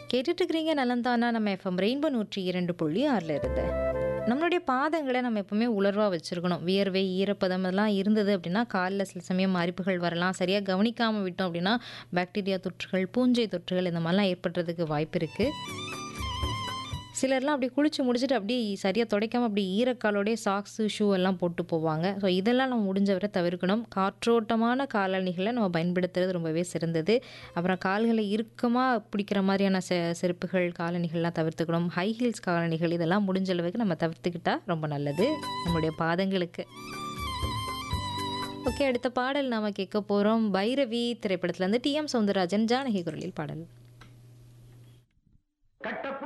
கேட்டுட்டு இருக்கிறீங்க நலந்தானா நம்ம எஃப்எம் ரெயின்போ நூற்றி இரண்டு புள்ளி ஆறில் இருந்து நம்மளுடைய பாதங்களை நம்ம எப்பவுமே உலர்வாக வச்சுருக்கணும் வியர்வை ஈரப்பதம் இதெல்லாம் இருந்தது அப்படின்னா காலில் சில சமயம் அரிப்புகள் வரலாம் சரியாக கவனிக்காமல் விட்டோம் அப்படின்னா பாக்டீரியா தொற்றுகள் பூஞ்சை தொற்றுகள் இந்த மாதிரிலாம் ஏற்படுறதுக்கு வாய்ப்பு இருக்குது சிலர்லாம் அப்படி குளிச்சு முடிச்சுட்டு அப்படியே சரியாக துடைக்காம அப்படி ஈரக்காலோடைய சாக்ஸு ஷூ எல்லாம் போட்டு போவாங்க ஸோ இதெல்லாம் நம்ம முடிஞ்ச வரை தவிர்க்கணும் காற்றோட்டமான காலணிகளை நம்ம பயன்படுத்துறது ரொம்பவே சிறந்தது அப்புறம் கால்களை இறுக்கமாக பிடிக்கிற மாதிரியான செ செருப்புகள் காலணிகள்லாம் தவிர்த்துக்கணும் ஹை ஹீல்ஸ் காலணிகள் இதெல்லாம் முடிஞ்ச அளவுக்கு நம்ம தவிர்த்துக்கிட்டா ரொம்ப நல்லது நம்மளுடைய பாதங்களுக்கு ஓகே அடுத்த பாடல் நாம கேட்க போகிறோம் பைரவி திரைப்படத்துலேருந்து டி எம் சவுந்தரராஜன் ஜானகி குரலில் பாடல்